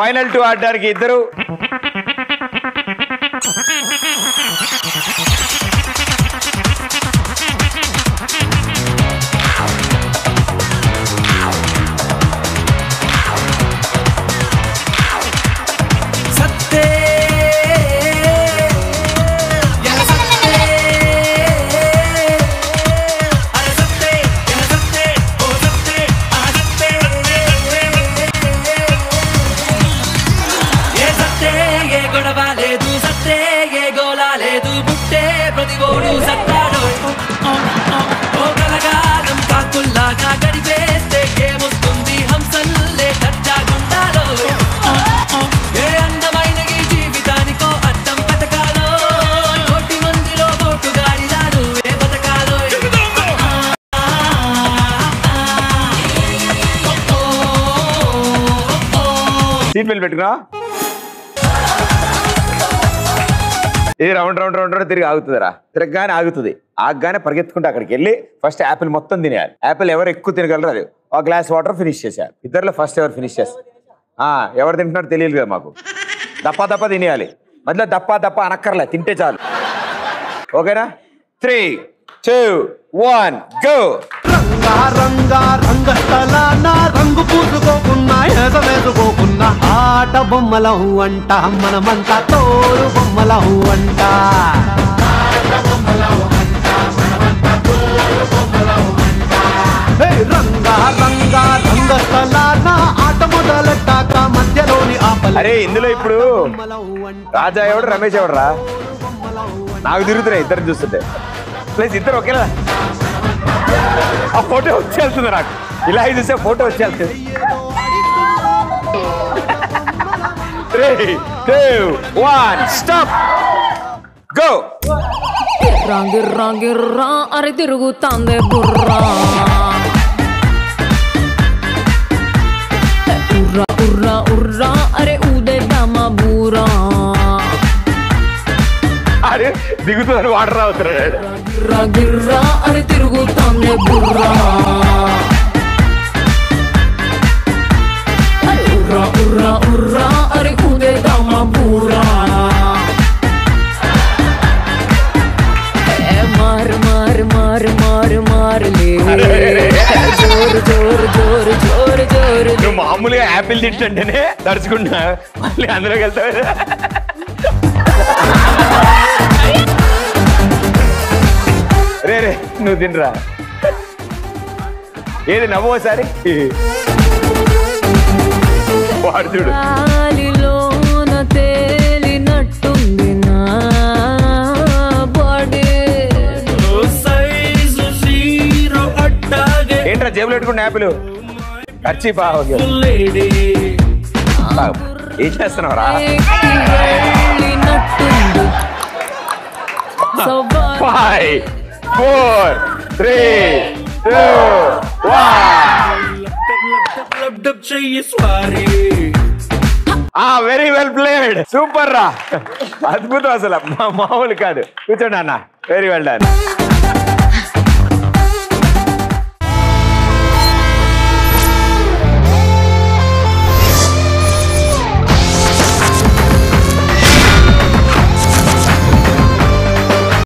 final two ఆడడానికి ఇద్దరు సత్తే ఎన సత్తే అరే సత్తే ఎన సత్తే ఓ సత్తే ఆ సత్తే ఏ సత్తే ఏ గొడవ లేదు సత్తే ఏ గోళ లేదు బుట్టే ప్రతి ఓడు సత్తాడు ఓ కలగాలం కాకుల్లాగా గడిపేస్తే ఏమొస్తుంది హంసల్లే దర్జాగుండాలో ఏ అందమైన ఈ జీవితానికో అర్థం పథకాలో కోటి మందిలో కోటు గాడిదాడు ఏ పథకాలో సీట్ బెల్ట్ పెట్టుకున్నా ఇది రౌండ్ రౌండ్ రౌండ్ రౌండ్ తిరిగి ఆగుతుందిరా తిరగగానే ఆగుతుంది ఆగగానే పరిగెత్తుకుంటే అక్కడికి వెళ్ళి ఫస్ట్ యాపిల్ మొత్తం తినేయాలి యాపిల్ ఎవరు ఎక్కువ తినగలరు అది ఒక గ్లాస్ వాటర్ ఫినిష్ చేసేయాలి ఇద్దరులో ఫస్ట్ ఎవరు ఫినిష్ చేస్తారు ఆ, ఎవరు తింటున్నారో తెలియదు కదా మాకు దప్పా దప్పా తినేయాలి మధ్యలో దప్పా దప్పా అనక్కర్లే తింటే చాలు ఓకేనా త్రీ టూ వన్ గో రంగా రంగా రంగస్థలాన రంగు పూసుకోకున్నా ఎద వేసుకోకున్నా ఆట బొమ్మలం అంట మనమంతా తోరు బొమ్మలం అంట హే, రంగా రంగా రంగస్థలాన ఆట మొదలెట్టాక మధ్యలోని ఆపలే అరే ఇందులో ఇప్పుడు బొమ్మలం అంట రాజా ఎవడు రమేష్ ఎవడరా నాకు తిరుగుతున్నాయి ఇద్దరు చూస్తుంటే ప్లస్ ఇద్దరు ఒకేలా ఆ ఫోటో వచ్చేస్తుంది నాకు ఇలా చూస్తే ఫోటో వచ్చేస్తుంది three two one stop go గిర్రా గిర్రా గిర్రా అరే తిరుగుతాందే బుర్రా ఉర్రా ఉర్రా ఉర్రా అరే ఊదేద్దామా బూరా అరే దిగుతుందని వాటర్ అవుతున్నాడు గిర్రా గిర్రా అరే తిరుగుతాందే బుర్రా అరే ఉర్రా ఉర్రా ఉర్రా అరే ఊదేద్దామా బూరా ఏ మార్ మార్ మార్ మార్ మార్లే జోరు జోరు జోరు జోరు జోరు నువ్వు మామూలుగా యాపిల్ తింటుంటేనే తడుచుకుంటా మళ్ళీ అందులోకి వెళ్తావు రే రే నువ్వు తినరా ఏది నవ్వు ఒకసారి వాడు చూడు గాలిలోన తేలినట్టుంది నా బాడీ సైజు జీరో అట్టాగే ఏంట్రా జేబులు పెట్టుకున్న యాపిల్ ఖర్చీ బాగా లేడీ ఏం చేస్తున్నావు రా వెళ్ళినట్టుంది సవ్వా five four three two one dub చెయ్యి స్వారీ ఆ వెరీ వెల్ ప్లేడ్ సూపర్ రా అద్భుతం అసలు మా- మామూలు కాదు కూర్చోండి అన్న వెరీ వెల్ డన్